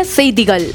செய்திகள்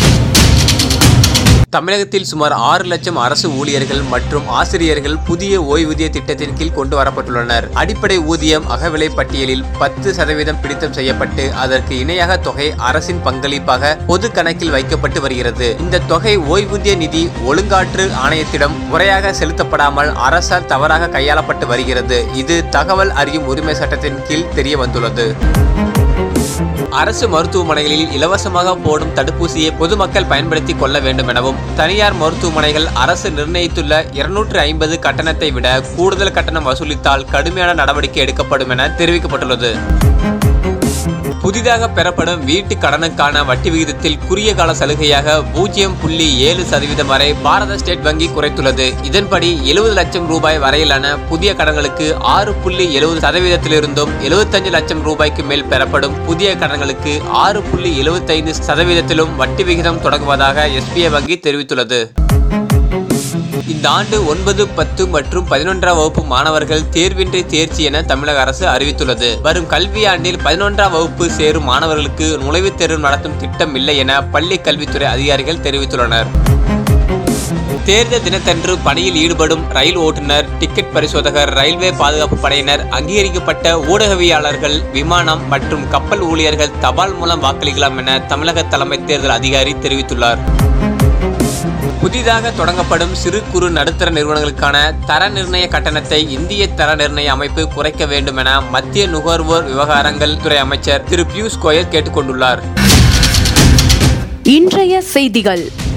தமிழகத்தில் சுமார் ஆறு லட்சம் அரசு ஊழியர்கள் மற்றும் ஆசிரியர்கள் புதிய ஓய்வூதிய திட்டத்தின் கீழ் கொண்டு வரப்பட்டுள்ளனர் அடிப்படை ஊதியம் அகவிலை பட்டியலில் பத்து சதவீதம் பிடித்தம் செய்யப்பட்டு அதற்கு இணையாக தொகை அரசின் பங்களிப்பாக பொது கணக்கில் வைக்கப்பட்டு வருகிறது இந்த தொகை ஓய்வூதிய நிதி ஒழுங்காற்று ஆணையத்திடம் முறையாக செலுத்தப்படாமல் அரசால் தவறாக கையாளப்பட்டு வருகிறது இது தகவல் அறியும் உரிமை சட்டத்தின் கீழ் தெரிய வந்துள்ளது அரசு மருத்துவமனைகளில் இலவசமாக போடும் தடுப்பூசியை பொதுமக்கள் பயன்படுத்திக் கொள்ள வேண்டும் எனவும் தனியார் மருத்துவமனைகள் அரசு நிர்ணயித்துள்ள இருநூற்று ஐம்பது கட்டணத்தை விட கூடுதல் கட்டணம் வசூலித்தால் கடுமையான நடவடிக்கை எடுக்கப்படும் என தெரிவிக்கப்பட்டுள்ளது புதிதாக பெறப்படும் வீட்டு கடனுக்கான வட்டி விகிதத்தில் குறுகிய கால சலுகையாக பூஜ்ஜியம் புள்ளி ஏழு சதவீதம் வரை பாரத ஸ்டேட் வங்கி குறைத்துள்ளது இதன்படி எழுபது லட்சம் ரூபாய் வரையிலான புதிய கடன்களுக்கு ஆறு புள்ளி எழுபது சதவீதத்திலிருந்தும் எழுபத்தஞ்சு லட்சம் ரூபாய்க்கு மேல் பெறப்படும் புதிய கடன்களுக்கு ஆறு புள்ளி எழுபத்தைந்து சதவீதத்திலும் வட்டி விகிதம் தொடங்குவதாக எஸ்பிஐ வங்கி தெரிவித்துள்ளது இந்த ஆண்டு ஒன்பது பத்து மற்றும் பதினொன்றாம் வகுப்பு மாணவர்கள் தேர்வின்றி தேர்ச்சி என தமிழக அரசு அறிவித்துள்ளது வரும் கல்வியாண்டில் பதினொன்றாம் வகுப்பு சேரும் மாணவர்களுக்கு நுழைவுத் தேர்வு நடத்தும் திட்டம் இல்லை என பள்ளி கல்வித்துறை அதிகாரிகள் தெரிவித்துள்ளனர் தேர்தல் தினத்தன்று பணியில் ஈடுபடும் ரயில் ஓட்டுநர் டிக்கெட் பரிசோதகர் ரயில்வே பாதுகாப்பு படையினர் அங்கீகரிக்கப்பட்ட ஊடகவியாளர்கள் விமானம் மற்றும் கப்பல் ஊழியர்கள் தபால் மூலம் வாக்களிக்கலாம் என தமிழக தலைமை தேர்தல் அதிகாரி தெரிவித்துள்ளார் புதிதாக தொடங்கப்படும் சிறு குறு நடுத்தர நிறுவனங்களுக்கான தர நிர்ணய கட்டணத்தை இந்திய தர நிர்ணய அமைப்பு குறைக்க வேண்டும் என மத்திய நுகர்வோர் விவகாரங்கள் துறை அமைச்சர் திரு பியூஷ் கோயல் கேட்டுக்கொண்டுள்ளார் இன்றைய செய்திகள்